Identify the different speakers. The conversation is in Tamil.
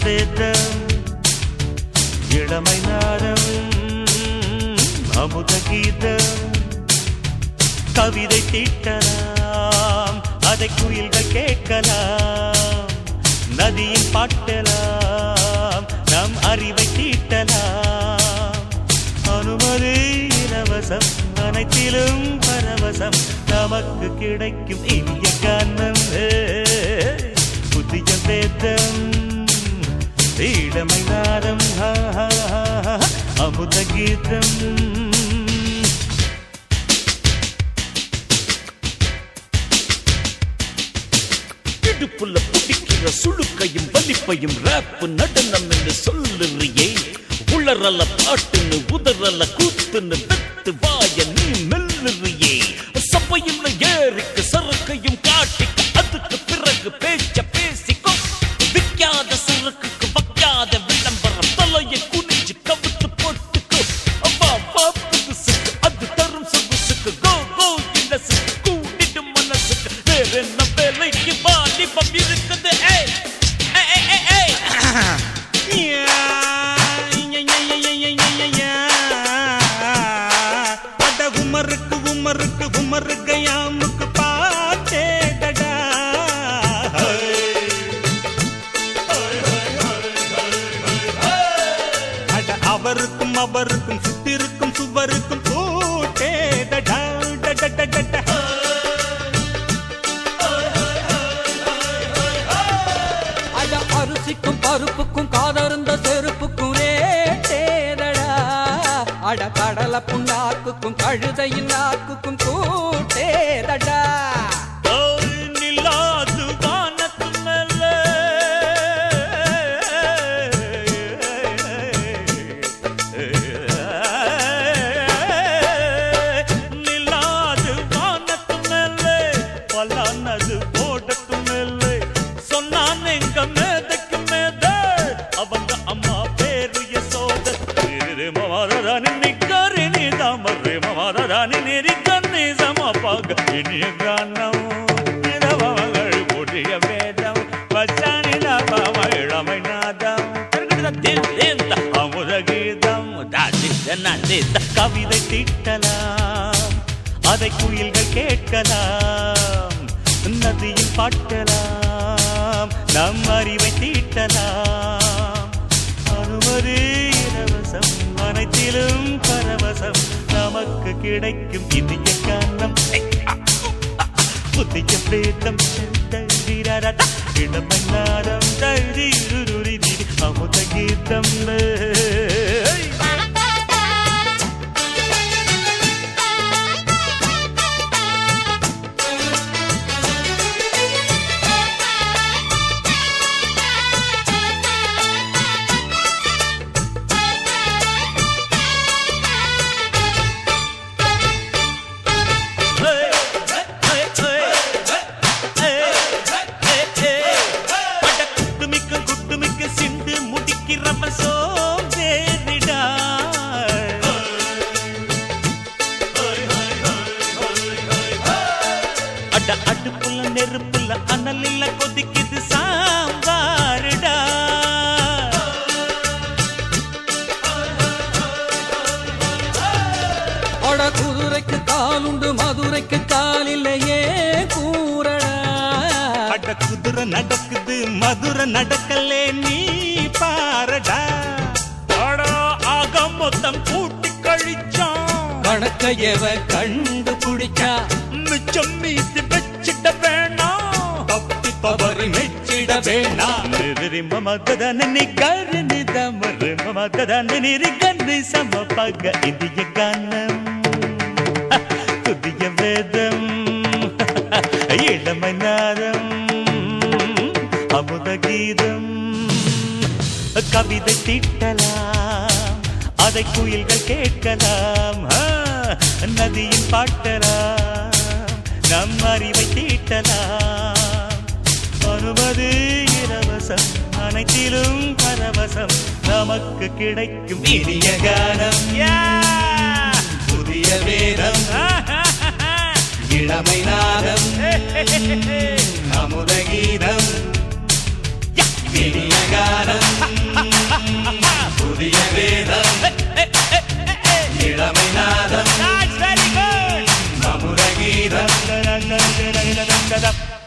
Speaker 1: வேதம் இளமை நாரம் அமுத கீதம் கவிதை தீட்டலாம் அதை குயில்கள் கேட்கலாம் நதியின் பாட்டலாம் நம் அறிவை தீட்டலாம் அனுமதி இலவசம் அனைத்திலும் பரவசம் நமக்கு கிடைக்கும் இனிய கானம் புதிய வேதம் இளமை நாரம் ஹா, ஹா, ஹா, ஹா, அமுத கீதம்
Speaker 2: இடுப்புல பிடிக்கிற சுழுக்கையும் வலிப்பையும் ரேப் நடனம் என்று சொல்லுறியே உளறல பாட்டுன்னு உதறல கூத்துன்னு வெத்து வாய நீ மெல்லுறியே சபையில் ஏறிக்கு சரக்கையும் காட்டிக்க அதுக்கு பிறகு பேச்ச பேசிக்கோ விற்காத சரக்குக்கு வைக்காத விளம்பரம் தலையை குனிஞ்சு கவித்து போட்டுக்கோ அப்பா அப்பா புதுசுக்கு அது தரும் சொகுசுக்கு கோ கோ இந்த சுக்கு கூட்டிடும் மனசுக்கு வேற என்ன வேலைக்கு வாலிபம் இருக்குது ஏய் ஏய், ஏய், ஏய், ஏய்.
Speaker 1: அட உமருக்கு உமருக்கு உமருக்கு யாமுக்கு பாட்டேடடா அட அவருக்கும் அவருக்கும் சுத்திருக்கும் சுவருக்கும் போட்டேடடா டடடடடா.
Speaker 3: அட அரிசிக்கும் பருப்புக்கும் காதருந்த செருப்புக்கும் ரேட்டேதடா அட கடலை புண்ணாக்குக்கும் கழுதையின் நாக்குக்கும் கூட்டேதடா
Speaker 1: ஓய் நிலாது வானத்து மேலே. நிலாது வானத்து மேலே, பலானது போடத்து மேலே. சொன்னான் எங்க மேதைக்கு மேதை, அவங்க அம்மா பேரு யசோத. ரே மமாதானி நிக்காரி நீ தாமரை மமாதானி நெறிக்கண்ணி சமப்பாக இனிய கானம் இரவங்கள் புதிய வேதம் பச்சானில பாவ இளமை நாதம் அமுத கீதம் கவிதை தீட்டலாம் அதை குயில்கள் கேட்கலாம் நதியில் பாட்டலாம் நம் அறிவை தீட்டலாம் அனுமதி இலவசம் அனைத்திலும் பரவசம் நமக்கு கிடைக்கும் இனிய காரணம் புதிய பிரேதம் தந்திரரத இளமை நாரம் தழுதி அமுத கீதம் ஏய். குட்டுமிக்க குட்டுமிக்க சிந்து முடிக்கிறவன் சோம்பேறிடா அட அடுப்புல நெருப்புல அனலில்ல கொதிக்குது சாம்பாருடா
Speaker 3: அட குதிரைக்கு காலுண்டு மதுரைக்கு கால் இல்லையே கூறடா
Speaker 1: அட குதிரை நடக்குது மதுரை நடக்கலே நீ பாரடா அடா ஆக மொத்தம் கூட்டி கழிச்சான்
Speaker 3: கணக்க எவ கண்டு பிடிச்சா
Speaker 1: மிச்சம் மீதி வச்சிட வேணாம்
Speaker 3: தப்பி தவறி மெச்சிட வேணாம்
Speaker 1: ரிம்ப மகதன நீ கரு நிதம ரிம்ப மகதன நிரி கண்ணு சமபக இந்திய கானம் புதிய வேதம் இளமை நாதம் அமுத கீதம் கவிதை தீட்டலாம் அதை குயில்கள் கேட்கலாம் ஆ, நதியின் பாட்டலாம் நம் அறிவை தீட்டலாம் அனுமதி இலவசம் அனைத்திலும் பரவசம் நமக்கு கிடைக்கும் இனிய கானம் யா!
Speaker 3: புதிய வேதம் இளமை நாதம் அமுத கீதம் இனிய காலம் இளமை நாதம்
Speaker 1: That's very good.
Speaker 3: மதுரகீதம்
Speaker 1: Da, da, da, da, da, da, da, da, da.